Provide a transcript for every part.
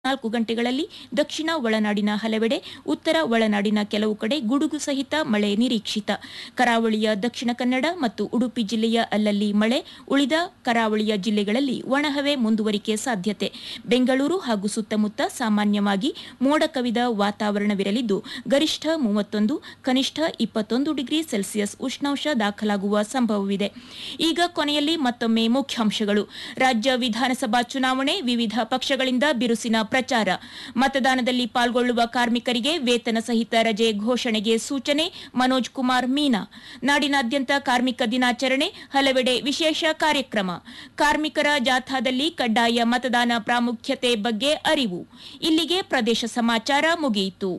ನಾಲ್ಕು ಗಂಟೆಗಳಲ್ಲಿ ದಕ್ಷಿಣ ಒಳನಾಡಿನ ಹಲವೆಡೆ ಉತ್ತರ ಒಳನಾಡಿನ ಕೆಲವು ಕಡೆ ಗುಡುಗು ಸಹಿತ ಮಳೆ ನಿರೀಕ್ಷಿತ ಕರಾವಳಿಯ ದಕ್ಷಿಣ ಕನ್ನಡ ಮತ್ತು ಉಡುಪಿ ಜಿಲ್ಲೆಯ ಅಲ್ಲಲ್ಲಿ ಮಳೆ ಉಳಿದ ಕರಾವಳಿಯ ಜಿಲ್ಲೆಗಳಲ್ಲಿ ಒಣಹವೆ ಮುಂದುವರಿಕೆ ಸಾಧ್ಯತೆ ಬೆಂಗಳೂರು ಹಾಗೂ ಸುತ್ತಮುತ್ತ ಸಾಮಾನ್ಯವಾಗಿ ಮೋಡ ಕವಿದ ವಾತಾವರಣವಿರಲಿದ್ದು ಗರಿಷ್ಠ ಮೂವತ್ತೊಂದು ಕನಿಷ್ಠ ಇಪ್ಪತ್ತೊಂದು ಡಿಗ್ರಿ ಸೆಲ್ಸಿಯಸ್ ಉಷ್ಣಾಂಶ ದಾಖಲಾಗುವ ಸಂಭವವಿದೆ ಈಗ ಕೊನೆಯಲ್ಲಿ ಮತ್ತೊಮ್ಮೆ ಮುಖ್ಯಾಂಶಗಳು ರಾಜ್ಯ ವಿಧಾನಸಭಾ ಚುನಾವಣೆ ವಿವಿಧ ಪಕ್ಷಗಳಿಂದ ಬಿರುಸಿನ ಪ್ರಚಾರ ಮತದಾನದಲ್ಲಿ ಪಾಲ್ಗೊಳ್ಳುವ ಕಾರ್ಮಿಕರಿಗೆ ವೇತನ ಸಹಿತ ರಜೆ ಘೋಷಣೆಗೆ ಸೂಚನೆ ಮನೋಜ್ ಕುಮಾರ್ ಮೀನಾ ನಾಡಿನಾದ್ಯಂತ ಕಾರ್ಮಿಕ ದಿನಾಚರಣೆ ಹಲವೆಡೆ ವಿಶೇಷ ಕಾರ್ಯಕ್ರಮ ಕಾರ್ಮಿಕರ ಜಾಥಾದಲ್ಲಿ ಕಡ್ಡಾಯ ಮತದಾನ ಪ್ರಾಮುಖ್ಯತೆ ಬಗ್ಗೆ ಅರಿವು ಇಲ್ಲಿಗೆ ಪ್ರದೇಶ ಸಮಾಚಾರ ಮುಗಿಯಿತು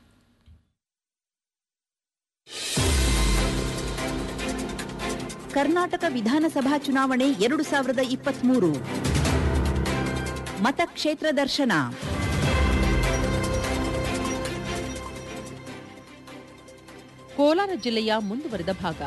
ಕರ್ನಾಟಕ ವಿಧಾನಸಭಾ ಚುನಾವಣೆ ಎರಡು ಸಾವಿರದ ಇಪ್ಪತ್ಮೂರು ಮತಕ್ಷೇತ್ರ ದರ್ಶನ ಕೋಲಾರ ಜಿಲ್ಲೆಯ ಮುಂದುವರೆದ ಭಾಗ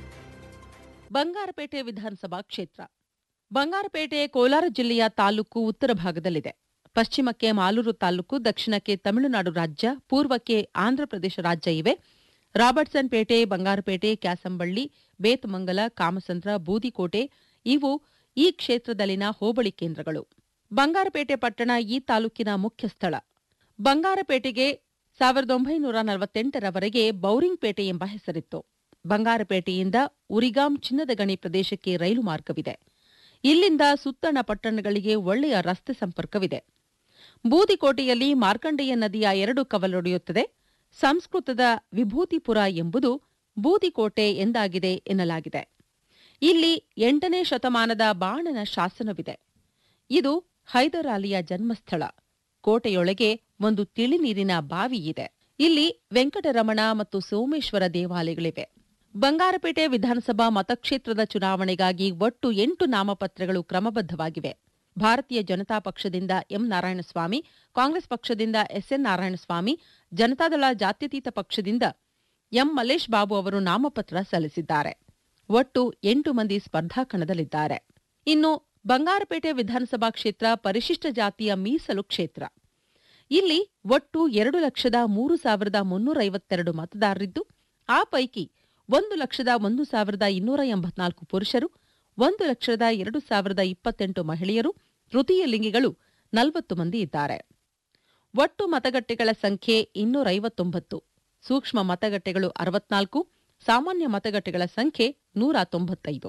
ಬಂಗಾರಪೇಟೆ ವಿಧಾನಸಭಾ ಕ್ಷೇತ್ರ ಬಂಗಾರಪೇಟೆ ಕೋಲಾರ ಜಿಲ್ಲೆಯ ತಾಲೂಕು ಉತ್ತರ ಭಾಗದಲ್ಲಿದೆ ಪಶ್ಚಿಮಕ್ಕೆ ಮಾಲೂರು ತಾಲೂಕು ದಕ್ಷಿಣಕ್ಕೆ ತಮಿಳುನಾಡು ರಾಜ್ಯ ಪೂರ್ವಕ್ಕೆ ಆಂಧ್ರಪ್ರದೇಶ ರಾಜ್ಯ ಇವೆ ರಾಬರ್ಟ್ಸನ್ ಪೇಟೆ ಬಂಗಾರಪೇಟೆ ಕ್ಯಾಸಂಬಳ್ಳಿ ಬೇತಮಂಗಲ ಕಾಮಸಂದ್ರ ಬೂದಿಕೋಟೆ ಇವು ಈ ಕ್ಷೇತ್ರದಲ್ಲಿನ ಹೋಬಳಿ ಕೇಂದ್ರಗಳು ಬಂಗಾರಪೇಟೆ ಪಟ್ಟಣ ಈ ತಾಲೂಕಿನ ಮುಖ್ಯ ಸ್ಥಳ ಬಂಗಾರಪೇಟೆಗೆ ಸಾವಿರದ ಒಂಬೈನೂರ ನಲವತ್ತೆಂಟರವರೆಗೆ ಬೌರಿಂಗ್ ಪೇಟೆ ಎಂಬ ಹೆಸರಿತ್ತು ಬಂಗಾರಪೇಟೆಯಿಂದ ಉರಿಗಾಂ ಚಿನ್ನದ ಗಣಿ ಪ್ರದೇಶಕ್ಕೆ ರೈಲು ಮಾರ್ಗವಿದೆ ಇಲ್ಲಿಂದ ಸುತ್ತಣ ಪಟ್ಟಣಗಳಿಗೆ ಒಳ್ಳೆಯ ರಸ್ತೆ ಸಂಪರ್ಕವಿದೆ ಬೂದಿಕೋಟೆಯಲ್ಲಿ ಮಾರ್ಕಂಡೇಯ ನದಿಯ ಎರಡು ಕವಲೊಡೆಯುತ್ತದೆ ಸಂಸ್ಕೃತದ ವಿಭೂತಿಪುರ ಎಂಬುದು ಬೂದಿಕೋಟೆ ಎಂದಾಗಿದೆ ಎನ್ನಲಾಗಿದೆ ಇಲ್ಲಿ ಎಂಟನೇ ಶತಮಾನದ ಬಾಣನ ಶಾಸನವಿದೆ ಇದು ಹೈದರ್ ಅಲಿಯ ಜನ್ಮಸ್ಥಳ ಕೋಟೆಯೊಳಗೆ ಒಂದು ತಿಳಿನೀರಿನ ಬಾವಿ ಇದೆ ಇಲ್ಲಿ ವೆಂಕಟರಮಣ ಮತ್ತು ಸೋಮೇಶ್ವರ ದೇವಾಲಯಗಳಿವೆ ಬಂಗಾರಪೇಟೆ ವಿಧಾನಸಭಾ ಮತಕ್ಷೇತ್ರದ ಚುನಾವಣೆಗಾಗಿ ಒಟ್ಟು ಎಂಟು ನಾಮಪತ್ರಗಳು ಕ್ರಮಬದ್ಧವಾಗಿವೆ ಭಾರತೀಯ ಜನತಾ ಪಕ್ಷದಿಂದ ಎಂ ನಾರಾಯಣಸ್ವಾಮಿ ಕಾಂಗ್ರೆಸ್ ಪಕ್ಷದಿಂದ ಎಸ್ಎನ್ ನಾರಾಯಣಸ್ವಾಮಿ ಜನತಾದಳ ಜಾತ್ಯತೀತ ಪಕ್ಷದಿಂದ ಎಂ ಮಲ್ಲೇಶ್ ಬಾಬು ಅವರು ನಾಮಪತ್ರ ಸಲ್ಲಿಸಿದ್ದಾರೆ ಒಟ್ಟು ಎಂಟು ಮಂದಿ ಸ್ಪರ್ಧಾ ಕಣದಲ್ಲಿದ್ದಾರೆ ಇನ್ನು ಬಂಗಾರಪೇಟೆ ವಿಧಾನಸಭಾ ಕ್ಷೇತ್ರ ಪರಿಶಿಷ್ಟ ಜಾತಿಯ ಮೀಸಲು ಕ್ಷೇತ್ರ ಇಲ್ಲಿ ಒಟ್ಟು ಎರಡು ಲಕ್ಷದ ಮೂರು ಸಾವಿರದ ಮುನ್ನೂರ ಐವತ್ತೆರಡು ಮತದಾರರಿದ್ದು ಆ ಪೈಕಿ ಒಂದು ಲಕ್ಷದ ಒಂದು ಸಾವಿರದ ಇನ್ನೂರ ಎಂಬತ್ನಾಲ್ಕು ಪುರುಷರು ಒಂದು ಲಕ್ಷದ ಎರಡು ಸಾವಿರದ ಇಪ್ಪತ್ತೆಂಟು ಮಹಿಳೆಯರು ತೃತೀಯ ಲಿಂಗಿಗಳು ನಲವತ್ತು ಮಂದಿ ಇದ್ದಾರೆ ಒಟ್ಟು ಮತಗಟ್ಟೆಗಳ ಸಂಖ್ಯೆ ಇನ್ನೂರ ಐವತ್ತೊಂಬತ್ತು ಸೂಕ್ಷ್ಮ ಮತಗಟ್ಟೆಗಳು ಅರವತ್ನಾಲ್ಕು ಸಾಮಾನ್ಯ ಮತಗಟ್ಟೆಗಳ ಸಂಖ್ಯೆ ನೂರ ತೊಂಬತ್ತೈದು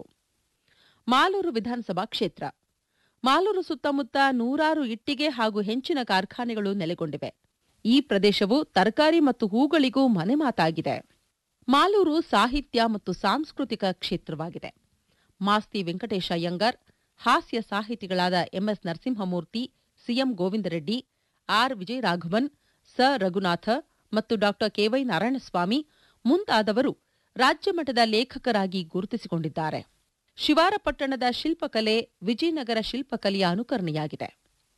ಮಾಲೂರು ವಿಧಾನಸಭಾ ಕ್ಷೇತ್ರ ಮಾಲೂರು ಸುತ್ತಮುತ್ತ ನೂರಾರು ಇಟ್ಟಿಗೆ ಹಾಗೂ ಹೆಂಚಿನ ಕಾರ್ಖಾನೆಗಳು ನೆಲೆಗೊಂಡಿವೆ ಈ ಪ್ರದೇಶವು ತರಕಾರಿ ಮತ್ತು ಹೂಗಳಿಗೂ ಮನೆಮಾತಾಗಿದೆ ಮಾಲೂರು ಸಾಹಿತ್ಯ ಮತ್ತು ಸಾಂಸ್ಕೃತಿಕ ಕ್ಷೇತ್ರವಾಗಿದೆ ಮಾಸ್ತಿ ವೆಂಕಟೇಶ ಅಯ್ಯಂಗಾರ್ ಹಾಸ್ಯ ಸಾಹಿತಿಗಳಾದ MS Narasimhamurthy CM Govindareddy R Vijayaraghavan ಸ ರಘುನಾಥ ಮತ್ತು ಡಾ ಕೆವೈ ನಾರಾಯಣಸ್ವಾಮಿ ಮುಂತಾದವರು ರಾಜ್ಯಮಟ್ಟದ ಲೇಖಕರಾಗಿ ಗುರುತಿಸಿಕೊಂಡಿದ್ದಾರೆ ಶಿವಾರಪಟ್ಟಣದ ಶಿಲ್ಪಕಲೆ ವಿಜಯನಗರ ಶಿಲ್ಪಕಲೆಯ ಅನುಕರಣೆಯಾಗಿದೆ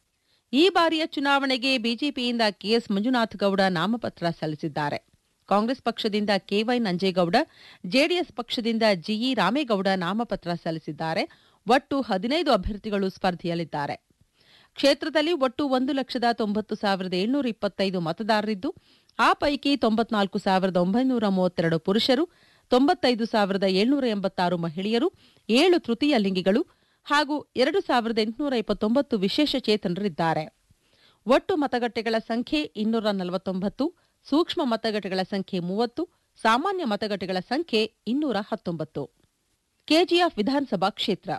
ಈ ಬಾರಿಯ ಚುನಾವಣೆಗೆ ಬಿಜೆಪಿಯಿಂದ ಕೆಎಸ್ ಮಂಜುನಾಥ ಗೌಡ ನಾಮಪತ್ರ ಸಲ್ಲಿಸಿದ್ದಾರೆ ಕಾಂಗ್ರೆಸ್ ಪಕ್ಷದಿಂದ ಕೆವೈ ನಂಜೇಗೌಡ ಜೆಡಿಎಸ್ ಪಕ್ಷದಿಂದ ಜಿಇ ರಾಮೇಗೌಡ ನಾಮಪತ್ರ ಸಲ್ಲಿಸಿದ್ದಾರೆ ಒಟ್ಟು ಹದಿನೈದು ಅಭ್ಯರ್ಥಿಗಳು ಸ್ಪರ್ಧೆಯಲ್ಲಿದ್ದಾರೆ ಕ್ಷೇತ್ರದಲ್ಲಿ ಒಟ್ಟು ಒಂದು ಲಕ್ಷದ ತೊಂಬತ್ತು ಸಾವಿರದ ಏಳ್ನೂರ ಇಪ್ಪತ್ತೈದು ಮತದಾರರಿದ್ದು ಆ ಪೈಕಿ ತೊಂಬತ್ನಾಲ್ಕು ಸಾವಿರದ ಒಂಬೈನೂರ ಮೂವತ್ತೆರಡು ಪುರುಷರು ತೊಂಬತ್ತೈದು ಸಾವಿರದ ಏಳ್ನೂರ ಎಂಬತ್ತಾರು ಮಹಿಳೆಯರು ಏಳು ತೃತೀಯ ಲಿಂಗಿಗಳು ಹಾಗೂ ಎರಡು ಸಾವಿರದ ಎಂಟುನೂರ ಇಪ್ಪತ್ತೊಂಬತ್ತು ವಿಶೇಷ ಚೇತನರಿದ್ದಾರೆ ಒಟ್ಟು ಮತಗಟ್ಟೆಗಳ ಸಂಖ್ಯೆ ಇನ್ನೂರ ನಲವತ್ತೊಂಬತ್ತು ಸೂಕ್ಷ್ಮ ಮತಗಟ್ಟೆಗಳ ಸಂಖ್ಯೆ ಮೂವತ್ತು ಸಾಮಾನ್ಯ ಮತಗಟ್ಟೆಗಳ ಸಂಖ್ಯೆ ಇನ್ನೂರ ಹತ್ತೊಂಬತ್ತು ಕೆಜಿಎಫ್ ವಿಧಾನಸಭಾ ಕ್ಷೇತ್ರ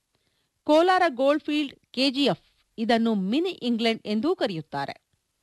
ಕೋಲಾರ ಗೋಲ್ಡ್ಫೀಲ್ಡ್ ಕೆಜಿಎಫ್ ಇದನ್ನು ಮಿನಿ ಇಂಗ್ಲೆಂಡ್ ಎಂದೂ ಕರೆಯುತ್ತಾರೆ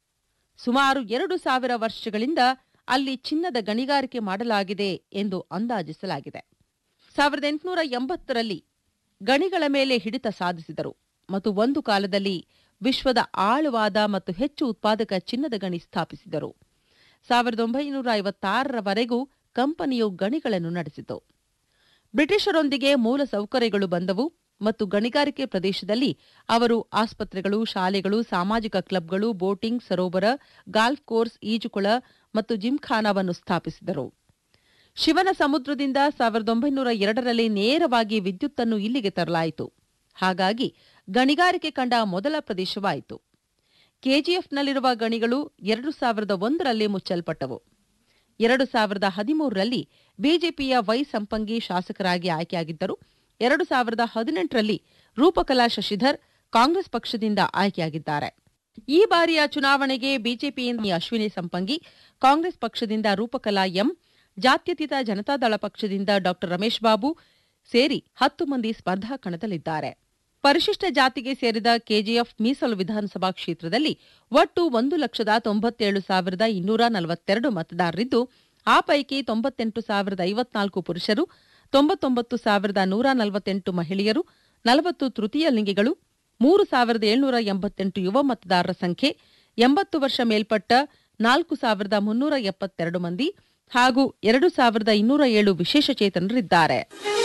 ಸುಮಾರು ಎರಡು ಸಾವಿರ ವರ್ಷಗಳಿಂದ ಅಲ್ಲಿ ಚಿನ್ನದ ಗಣಿಗಾರಿಕೆ ಮಾಡಲಾಗಿದೆ ಎಂದು ಅಂದಾಜಿಸಲಾಗಿದೆ ಸಾವಿರದ ಎಂಟುನೂರ ಎಂಬತ್ತರಲ್ಲಿ ಗಣಿಗಳ ಮೇಲೆ ಹಿಡಿತ ಸಾಧಿಸಿದರು ಮತ್ತು ಒಂದು ಕಾಲದಲ್ಲಿ ವಿಶ್ವದ ಆಳವಾದ ಮತ್ತು ಹೆಚ್ಚು ಉತ್ಪಾದಕ ಚಿನ್ನದ ಗಣಿ ಸ್ಥಾಪಿಸಿದರು ಸಾವಿರದ ಒಂಬೈನೂರ ಐವತ್ತಾರರವರೆಗೂ ಕಂಪನಿಯು ಗಣಿಗಳನ್ನು ನಡೆಸಿತು ಬ್ರಿಟಿಷರೊಂದಿಗೆ ಮೂಲ ಸೌಕರ್ಯಗಳು ಬಂದವು ಮತ್ತು ಗಣಿಗಾರಿಕೆ ಪ್ರದೇಶದಲ್ಲಿ ಅವರು ಆಸ್ಪತ್ರೆಗಳು ಶಾಲೆಗಳು ಸಾಮಾಜಿಕ ಕ್ಲಬ್ಗಳು ಬೋಟಿಂಗ್ ಸರೋವರ ಗಾಲ್ಫ್ ಕೋರ್ಸ್ ಈಜುಕೊಳ ಮತ್ತು ಜಿಮ್ಖಾನಾವನ್ನು ಸ್ಥಾಪಿಸಿದರು ಶಿವನ ಸಮುದ್ರದಿಂದ ಸಾವಿರದ ಒಂಬೈನೂರ ಎರಡರಲ್ಲಿ ನೇರವಾಗಿ ವಿದ್ಯುತ್ತನ್ನು ಇಲ್ಲಿಗೆ ತರಲಾಯಿತು ಹಾಗಾಗಿ ಗಣಿಗಾರಿಕೆ ಕಂಡ ಮೊದಲ ಪ್ರದೇಶವಾಯಿತು ಕೆಜಿಎಫ್ನಲ್ಲಿರುವ ಗಣಿಗಳು ಎರಡು ಸಾವಿರದ ಒಂದರಲ್ಲಿ ಮುಚ್ಚಲ್ಪಟ್ಟವು ಎರಡು ಸಾವಿರದ ಹದಿಮೂರರಲ್ಲಿ ಬಿಜೆಪಿಯ ವೈ ಸಂಪಂಗಿ ಶಾಸಕರಾಗಿ ಆಯ್ಕೆಯಾಗಿದ್ದರು ಎರಡು ಸಾವಿರದ ಹದಿನೆಂಟರಲ್ಲಿ ರೂಪಕಲಾ ಶಶಿಧರ್ ಕಾಂಗ್ರೆಸ್ ಪಕ್ಷದಿಂದ ಆಯ್ಕೆಯಾಗಿದ್ದಾರೆ ಈ ಬಾರಿಯ ಚುನಾವಣೆಗೆ ಬಿಜೆಪಿಯಿಂದ ಅಶ್ವಿನಿ ಸಂಪಂಗಿ ಕಾಂಗ್ರೆಸ್ ಪಕ್ಷದಿಂದ ರೂಪಕಲಾ ಎಂ ಜಾತ್ಯತೀತ ಜನತಾದಳ ಪಕ್ಷದಿಂದ ಡಾ ರಮೇಶ್ ಬಾಬು ಸೇರಿ ಹತ್ತು ಮಂದಿ ಸ್ಪರ್ಧಾ ಕಣದಲ್ಲಿದ್ದಾರೆ ಪರಿಶಿಷ್ಟ ಜಾತಿಗೆ ಸೇರಿದ ಕೆಜಿಎಫ್ ಮೀಸಲು ವಿಧಾನಸಭಾ ಕ್ಷೇತ್ರದಲ್ಲಿ ಒಟ್ಟು ಒಂದು ಲಕ್ಷದ ತೊಂಬತ್ತೇಳು ಸಾವಿರದ ಇನ್ನೂರ ನಲವತ್ತೆರಡು ಮತದಾರರಿದ್ದು ಆ ಪೈಕಿ ತೊಂಬತ್ತೆಂಟು ಸಾವಿರದ ಐವತ್ನಾಲ್ಕು ಪುರುಷರು ತೊಂಬತ್ತೊಂಬತ್ತು ಸಾವಿರದ ನೂರ ನಲವತ್ತೆಂಟು ಮಹಿಳೆಯರು ನಲವತ್ತು ತೃತೀಯ ಲಿಂಗಿಗಳು ಮೂರು ಸಾವಿರದ ಏಳ್ನೂರ ಎಂಬತ್ತೆಂಟು ಯುವ ಮತದಾರರ ಸಂಖ್ಯೆ ಎಂಬತ್ತು ವರ್ಷ ಮೇಲ್ಪಟ್ಟ ನಾಲ್ಕು ಸಾವಿರದ ಮುನ್ನೂರ ಎಪ್ಪತ್ತೆರಡು ಮಂದಿ ಹಾಗೂ ಎರಡು ಸಾವಿರದ ಇನ್ನೂರ ಏಳು ವಿಶೇಷಚೇತನರಿದ್ದಾರೆ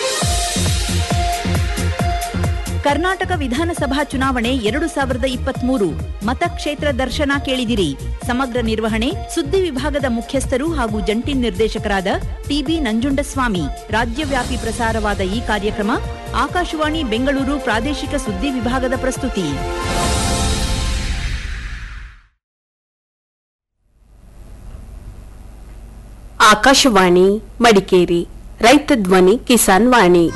ಕರ್ನಾಟಕ ವಿಧಾನಸಭಾ ಚುನಾವಣೆ ಎರಡು ಸಾವಿರದ ಇಪ್ಪತ್ಮೂರು ಮತಕ್ಷೇತ್ರ ದರ್ಶನ ಕೇಳಿದಿರಿ ಸಮಗ್ರ ನಿರ್ವಹಣೆ ಸುದ್ದಿ ವಿಭಾಗದ ಮುಖ್ಯಸ್ಥರು ಹಾಗೂ ಜಂಟಿ ನಿರ್ದೇಶಕರಾದ ಟಿಬಿ ನಂಜುಂಡಸ್ವಾಮಿ ರಾಜ್ಯವ್ಯಾಪಿ ಪ್ರಸಾರವಾದ ಈ ಕಾರ್ಯಕ್ರಮ ಆಕಾಶವಾಣಿ ಬೆಂಗಳೂರು ಪ್ರಾದೇಶಿಕ ಸುದ್ದಿ ವಿಭಾಗದ ಪ್ರಸ್ತುತಿ ಆಕಾಶವಾಣಿ ಮಡಿಕೇರಿ ರೈತ ಧ್ವನಿ ಕಿಸಾನ್ ವಾಣಿ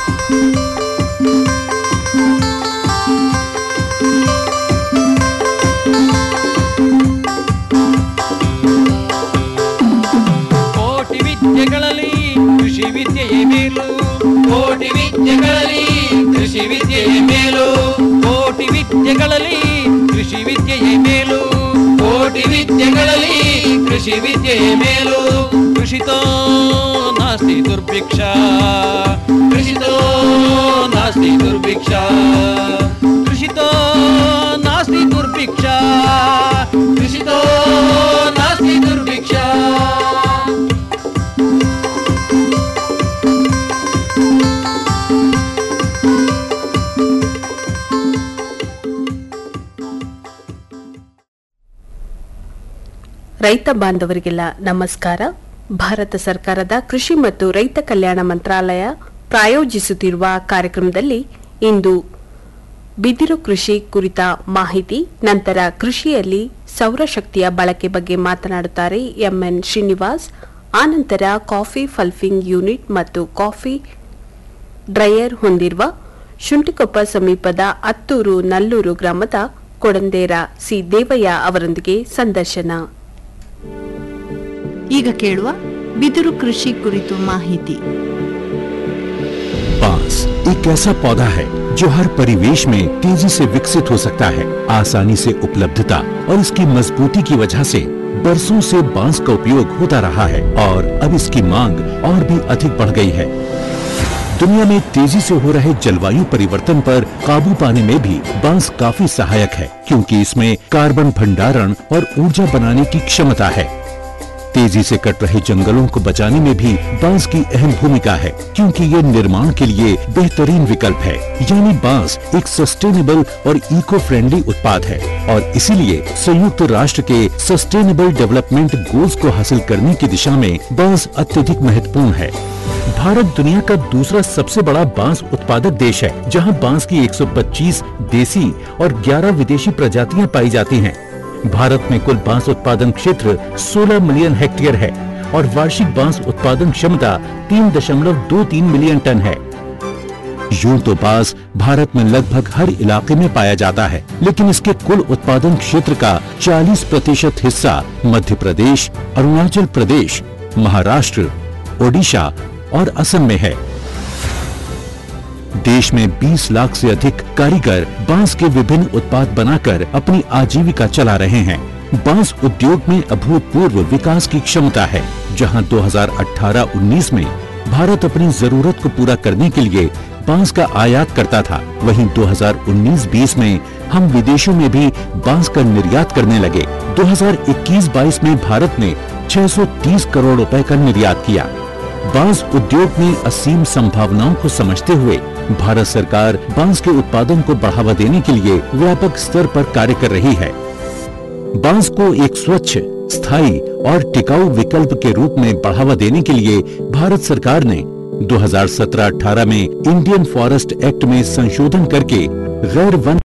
ಕೋಟಿ ವಿದ್ಯೆಗಳಲ್ಲಿ ಕೃಷಿ ವಿದ್ಯೆಯೇ ಮೇಲು ಕೋಟಿ ವಿದ್ಯೆಗಳಲ್ಲಿ ಕೃಷಿ ವಿದ್ಯೆಯೇ ಮೇಲು ಕೋಟಿ ವಿದ್ಯೆಗಳಲ್ಲಿ ಕೃಷಿ ವಿದ್ಯೆಯೇ ಮೇಲು ಕೋಟಿ ವಿದ್ಯೆಗಳಲ್ಲಿ ಕೃಷಿ ವಿದ್ಯೆಯೇ ಮೇಲು ಕೃಷಿತೋ ನಾಸ್ತಿ ದುರ್ಭಿಕ್ಷ ಕೃಷಿತೋ ನಾಸ್ತಿ ದುರ್ಭಿಕ್ಷ ಕೃಷಿತೋ ನಾಸ್ತಿ ದುರ್ಭಿಕ್ಷ ಕೃಷಿತೋ ನಾಸ್ತಿ ದುರ್ಭಿಕ್ಷ ರೈತ ಬಾಂಧವರಿಗೆಲ್ಲ ನಮಸ್ಕಾರ ಭಾರತ ಸರ್ಕಾರದ ಕೃಷಿ ಮತ್ತು ರೈತ ಕಲ್ಯಾಣ ಮಂತ್ರಾಲಯ ಪ್ರಾಯೋಜಿಸುತ್ತಿರುವ ಕಾರ್ಯಕ್ರಮದಲ್ಲಿ ಇಂದು ಬಿದಿರು ಕೃಷಿ ಕುರಿತ ಮಾಹಿತಿ ನಂತರ ಕೃಷಿಯಲ್ಲಿ ಸೌರಶಕ್ತಿಯ ಬಳಕೆ ಬಗ್ಗೆ ಮಾತನಾಡುತ್ತಾರೆ ಎಂಎನ್ ಶ್ರೀನಿವಾಸ್ ಆನಂತರ ಕಾಫಿ ಫಲ್ಫಿಂಗ್ ಯೂನಿಟ್ ಮತ್ತು ಕಾಫಿ ಡ್ರೈಯರ್ ಹೊಂದಿರುವ ಶುಂಠಿಕೊಪ್ಪ ಸಮೀಪದ ಅತ್ತೂರು ನಲ್ಲೂರು ಗ್ರಾಮದ ಕೊಡಂದೇರ ಸಿ ದೇವಯ್ಯ ಅವರೊಂದಿಗೆ ಸಂದರ್ಶನ ಈಗ ಕೇಳುವ ಬಿದಿರು ಕೃಷಿ ಕುರಿತು ಮಾಹಿತಿ बांस एक ऐसा पौधा है जो हर परिवेश में तेजी से विकसित हो सकता है आसानी से उपलब्धता और इसकी मजबूती की वजह से बरसों से बांस का उपयोग होता रहा है और अब इसकी मांग और भी अधिक बढ़ गई है दुनिया में तेजी से हो रहे जलवायु परिवर्तन पर काबू पाने में भी बांस काफी सहायक है क्योंकि इसमें कार्बन भंडारण और ऊर्जा बनाने की क्षमता है तेजी से कट रहे जंगलों को बचाने में भी बांस की अहम भूमिका है क्योंकि ये निर्माण के लिए बेहतरीन विकल्प है यानी बांस एक सस्टेनेबल और इको फ्रेंडली उत्पाद है और इसीलिए संयुक्त राष्ट्र के सस्टेनेबल डेवलपमेंट गोल्स को हासिल करने की दिशा में बांस अत्यधिक महत्वपूर्ण है भारत दुनिया का दूसरा सबसे बड़ा बांस उत्पादक देश है जहां बांस की 125 देसी और 11 विदेशी प्रजातियां पाई जाती हैं भारत में कुल बांस उत्पादन क्षेत्र 16 मिलियन हेक्टेयर है और वार्षिक बांस उत्पादन क्षमता 3.23 मिलियन टन है यूं तो बांस भारत में लगभग हर इलाके में पाया जाता है लेकिन इसके कुल उत्पादन क्षेत्र का 40 प्रतिशत हिस्सा मध्य प्रदेश अरुणाचल प्रदेश महाराष्ट्र ओडिशा और असम में है देश में 20 लाख से अधिक कारीगर बांस के विभिन्न उत्पाद बनाकर अपनी आजीविका चला रहे हैं बांस उद्योग में अभूतपूर्व विकास की क्षमता है जहां 2018-19 में भारत अपनी जरूरत को पूरा करने के लिए बांस का आयात करता था वहीं 2019-20 में हम विदेशों में भी बांस का निर्यात करने लगे 2021-22 में भारत ने 630 करोड़ रुपए का निर्यात किया बांस उद्योग में असीम संभावनाओं को समझते हुए भारत सरकार बांस के उत्पादन को बढ़ावा देने के लिए व्यापक स्तर पर कार्य कर रही है बांस को एक स्वच्छ स्थायी और टिकाऊ विकल्प के रूप में बढ़ावा देने के लिए भारत सरकार ने 2017-18 में इंडियन फॉरेस्ट एक्ट में संशोधन करके गैर वन